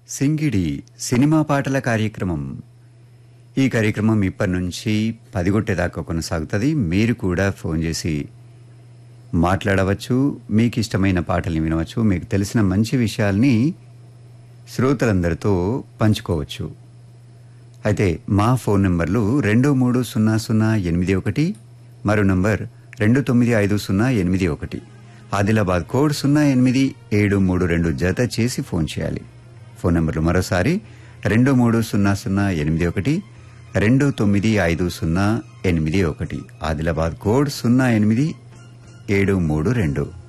సింగిడి సినిమా పాటల కార్యక్రమం ఈ కార్యక్రమం ఇప్పటి నుంచి పదిగొట్టేదాకా కొనసాగుతుంది మీరు కూడా ఫోన్ చేసి మాట్లాడవచ్చు మీకు ఇష్టమైన పాటల్ని వినవచ్చు మీకు తెలిసిన మంచి విషయాల్ని శ్రోతలందరితో పంచుకోవచ్చు అయితే మా ఫోన్ నంబర్లు రెండు మూడు సున్నా సున్నా ఎనిమిది ఒకటి మరో నంబర్ రెండు తొమ్మిది ఐదు సున్నా ఎనిమిది ఒకటి ఆదిలాబాద్ కోడ్ సున్నా ఎనిమిది ఏడు మూడు రెండు జత చేసి ఫోన్ చేయాలి ఫోన్ నంబర్లు మరోసారి రెండు మూడు సున్నా సున్నా ఎనిమిది ఒకటి రెండు తొమ్మిది ఐదు సున్నా ఎనిమిది ఒకటి ఆదిలాబాద్ కోడ్ సున్నా ఎనిమిది ఏడు మూడు రెండు